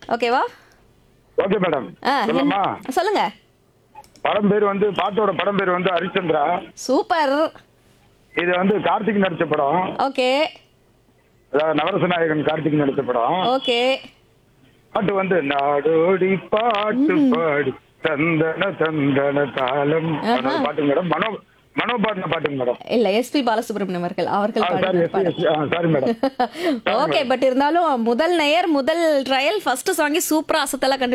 ஓகேவா okay madam ஆ சொல்லலாமா என்ன- சொல்லுங்க படம் பேர் வந்து பாட்டோட படம் பேர் வந்து ஹரிச்சந்திரா சூப்பர் இது வந்து கார்த்திக் நடிச்ச படம் ஓகே அதாவது நவரச நாயகன் கார்த்திக் நடிச்ச படம் ஓகே பாட்டு வந்து நாடோடி பாட்டு பாடு தந்தன தந்தன தாளம் ஆஹா. பாட்டுங்க மேடம் மனோ மனோ பாடின பாட்டுங்க மேடம் இல்ல எஸ்பி பாலசுப்ரமணியம் அவர்கள் அவர்கள் சாரி பாடின பாடல் சாரி மேடம் ஓகே பட் இருந்தாலும் முதல் நேயர் முதல் ட்ரையல் ஃபர்ஸ்ட் சாங்கி சூப்பரா அசத்தெல்லாம் கண்டு